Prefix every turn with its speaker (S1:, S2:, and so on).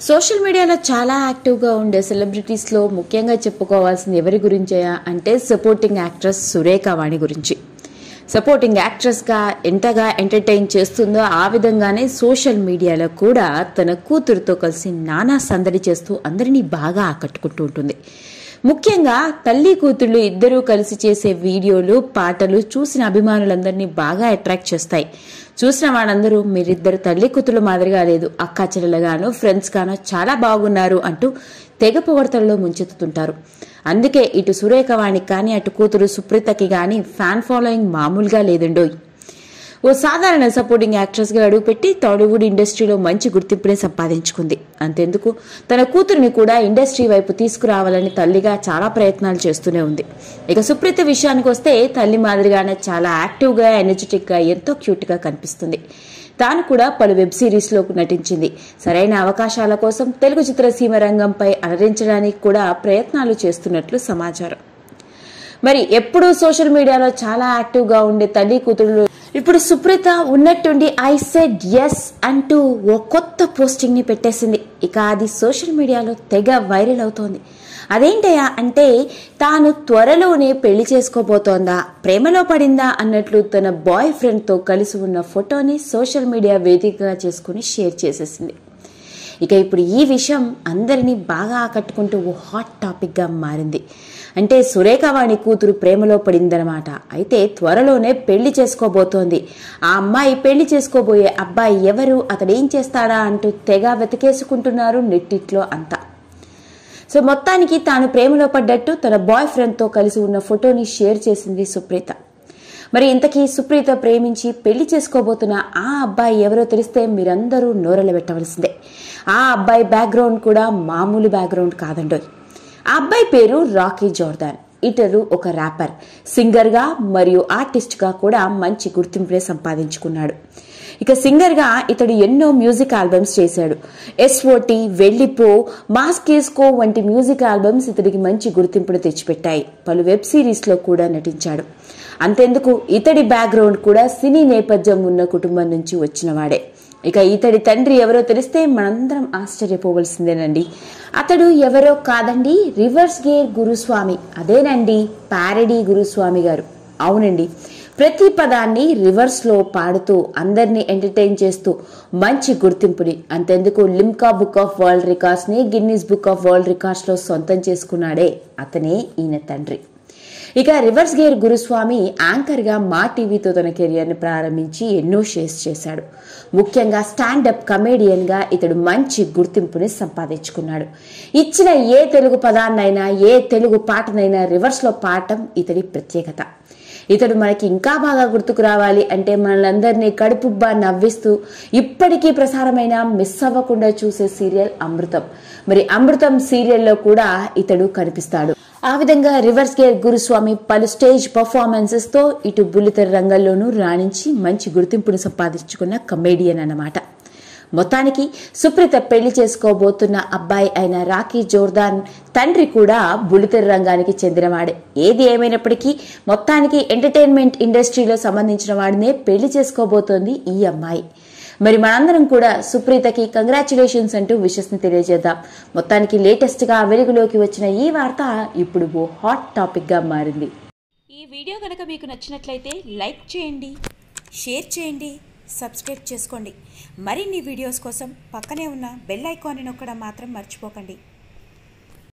S1: social మీడియాలో చాలా యాక్టివ్గా ఉండే సెలబ్రిటీస్లో ముఖ్యంగా చెప్పుకోవాల్సింది ఎవరి గురించా అంటే సపోర్టింగ్ యాక్ట్రెస్ సురేఖ వాణి గురించి సపోర్టింగ్ యాక్ట్రెస్గా ఎంతగా ఎంటర్టైన్ చేస్తుందో ఆ విధంగానే సోషల్ మీడియాలో కూడా తన కూతురుతో కలిసి నానా సందడి చేస్తూ అందరినీ బాగా ఆకట్టుకుంటూ ఉంటుంది ముఖ్యంగా తల్లి కూతుళ్ళు ఇద్దరూ కలిసి చేసే వీడియోలు పాటలు చూసిన అభిమానులందరినీ బాగా అట్రాక్ట్ చేస్తాయి చూసిన వాళ్ళందరూ మీరిద్దరు తల్లి కూతుళ్ళు మాదిరిగా లేదు అక్కా చెల్లెలుగాను ఫ్రెండ్స్ గాను చాలా బాగున్నారు అంటూ తెగ పొగడతల్లో ముంచెత్తుతుంటారు అందుకే ఇటు సురేఖ వాణికి కానీ అటు కూతురు సుప్రీతకి కానీ ఫ్యాన్ ఫాలోయింగ్ మామూలుగా లేదండోయ్ ఓ సాధారణ సపోర్టింగ్ యాక్ట్రెస్గా అడుగుపెట్టి టాలీవుడ్ ఇండస్ట్రీలో మంచి గుర్తింపుని సంపాదించుకుంది అంతెందుకు తన కూతురిని కూడా ఇండస్ట్రీ వైపు తీసుకురావాలని తల్లిగా చాలా ప్రయత్నాలు చేస్తూనే ఉంది ఇక సుప్రీత విషయానికి వస్తే తల్లి మాదిరిగానే చాలా యాక్టివ్గా ఎనర్జెటిక్గా ఎంతో క్యూట్గా కనిపిస్తుంది తాను కూడా పలు వెబ్ సిరీస్లో నటించింది సరైన అవకాశాల కోసం తెలుగు చిత్రసీమ రంగంపై అలరించడానికి కూడా ప్రయత్నాలు చేస్తున్నట్లు సమాచారం మరి ఎప్పుడూ సోషల్ మీడియాలో చాలా యాక్టివ్గా ఉండే తల్లి కూతురు ఇప్పుడు సుప్రీత ఉన్నట్టుండి ఐ సెడ్ ఎస్ అంటూ ఓ కొత్త పోస్టింగ్ ని పెట్టేసింది ఇక అది సోషల్ మీడియాలో తెగ వైరల్ అవుతోంది అదేంటయ్యా అంటే తాను త్వరలోనే పెళ్లి చేసుకోబోతోందా ప్రేమలో పడిందా అన్నట్లు తన బాయ్ ఫ్రెండ్తో కలిసి ఉన్న ఫోటోని సోషల్ మీడియా వేదికగా చేసుకుని షేర్ చేసేసింది ఇక ఇప్పుడు ఈ విషయం అందరినీ బాగా ఆకట్టుకుంటూ ఓ హాట్ టాపిక్గా మారింది అంటే సురేఖవాణి కూతురు ప్రేమలో పడిందనమాట అయితే త్వరలోనే పెళ్లి చేసుకోబోతోంది ఆ అమ్మాయి పెళ్లి చేసుకోబోయే అబ్బాయి ఎవరు అతడేం చేస్తాడా అంటూ తెగ వెతికేసుకుంటున్నారు నెట్టిట్లో అంతా సో మొత్తానికి తాను ప్రేమలో పడ్డట్టు తన బాయ్ ఫ్రెండ్తో కలిసి ఉన్న ఫోటోని షేర్ చేసింది సుప్రీత మరి ఇంతకీ సుప్రీత ప్రేమించి పెళ్లి చేసుకోబోతున్న ఆ అబ్బాయి ఎవరో తెలిస్తే మీరందరూ నోరెల పెట్టవలసిందే ఆ అబ్బాయి బ్యాక్గ్రౌండ్ కూడా మామూలు బ్యాక్గ్రౌండ్ కాదండోయ్ ఆ అబ్బాయి పేరు రాకీ జోర్దాన్ ఇతడు ఒక ర్యాపర్ సింగర్గా మరియు ఆర్టిస్ట్గా కూడా మంచి గుర్తింపునే సంపాదించుకున్నాడు ఇక సింగర్గా ఇతడు ఎన్నో మ్యూజిక్ ఆల్బమ్స్ చేశాడు ఎస్ఓటి వెళ్ళిపో మాస్కేస్కో వంటి మ్యూజిక్ ఆల్బమ్స్ ఇతడికి మంచి గుర్తింపును తెచ్చిపెట్టాయి పలు వెబ్ సిరీస్లో కూడా నటించాడు అంతెందుకు ఇతడి బ్యాక్గ్రౌండ్ కూడా సినీ నేపథ్యం ఉన్న కుటుంబం నుంచి వచ్చినవాడే ఇక ఇతడి తండ్రి ఎవరో తెలిస్తే మనందరం ఆశ్చర్యపోవలసిందేనండి అతడు ఎవరో కాదండి రివర్స్ గేర్ గురుస్వామి అదేనండి పారడీ గురుస్వామి గారు అవునండి ప్రతి పదాన్ని రివర్స్ లో పాడుతూ అందరినీ ఎంటర్టైన్ చేస్తూ మంచి గుర్తింపుని అంతెందుకు Limca Book of World Records ని Guinness Book of World Records లో సొంతం చేసుకున్నాడే అతనే ఈయన తండ్రి ఇక రివర్స్ గేర్ గురుస్వామి యాంకర్ గా మా టీవీతో తన కెరియర్ ని ప్రారంభించి ఎన్నో షేర్స్ చేశాడు ముఖ్యంగా స్టాండప్ కమేడియన్ గా ఇతడు మంచి గుర్తింపుని సంపాదించుకున్నాడు ఇచ్చిన ఏ తెలుగు పదాన్నైనా ఏ తెలుగు పాటనైనా రివర్స్ లో పాడటం ఇతడి ప్రత్యేకత ఇతడు మనకి ఇంకా బాగా గుర్తుకు రావాలి అంటే మనలందరినీ కడుపుబ్బా నవ్విస్తూ ఇప్పటికీ ప్రసారమైన మిస్ అవ్వకుండా చూసే సీరియల్ అమృతం మరి అమృతం సీరియల్లో కూడా ఇతడు కనిపిస్తాడు ఆ విధంగా రివర్స్ గేర్ గురుస్వామి పలు స్టేజ్ పర్ఫార్మెన్సెస్ తో ఇటు బుల్లితెర రంగంలోనూ రాణించి మంచి గుర్తింపును సంపాదించుకున్న కమేడియన్ అన్నమాట మొత్తానికి సుప్రీత పెళ్లి చేసుకోబోతున్న అబ్బాయి అయిన రాకీ జోర్దాన్ తండ్రి కూడా బుల్లితెర రంగానికి చెందినవాడే ఏది ఏమైనప్పటికీ మొత్తానికి ఎంటర్టైన్మెంట్ ఇండస్ట్రీలో సంబంధించిన వాడినే పెళ్లి చేసుకోబోతోంది ఈ అమ్మాయి మరి మనందరం కూడా సుప్రీతకి కంగ్రాచులేషన్స్ అంటూ విషెస్ ని తెలియజేద్దాం మొత్తానికి లేటెస్ట్ గా వెలుగులోకి వచ్చిన ఈ వార్త ఇప్పుడు ఓ హాట్ టాపిక్ గా మారింది
S2: ఈ వీడియో కనుక మీకు నచ్చినట్లయితే లైక్ చేయండి షేర్ చేయండి సబ్స్క్రైబ్ చేసుకోండి మరిన్ని వీడియోస్ కోసం పక్కనే ఉన్న బెల్ ఐకాన్ని నొక్కడం మాత్రం మర్చిపోకండి